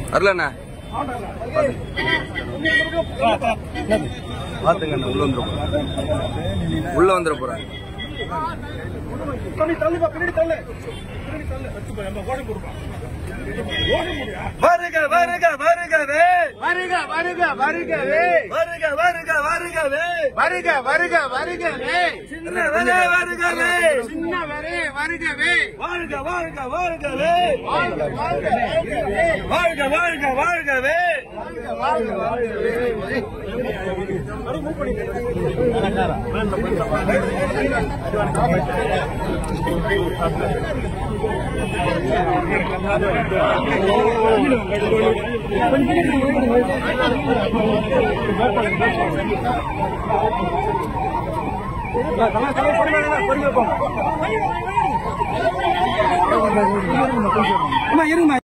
வரலண்ணா பாத்துங்க உள்ள வந்துட போறேன் உள்ள வந்துட போறேன் வருக வருக வருகவே வருக வருக வருகவே வருக வருக வருகவே வருக வருக வருகவே சின்னவரே வருகவே சின்னவரே வருகவே வாழ்க வாழ்க வாழ்கவே வாழ்க வாழ்க வருகவே வாழ்க வாழ்க வாழ்கவே வாழ்க வாழ்கவே அம்மா இருங்கம்மா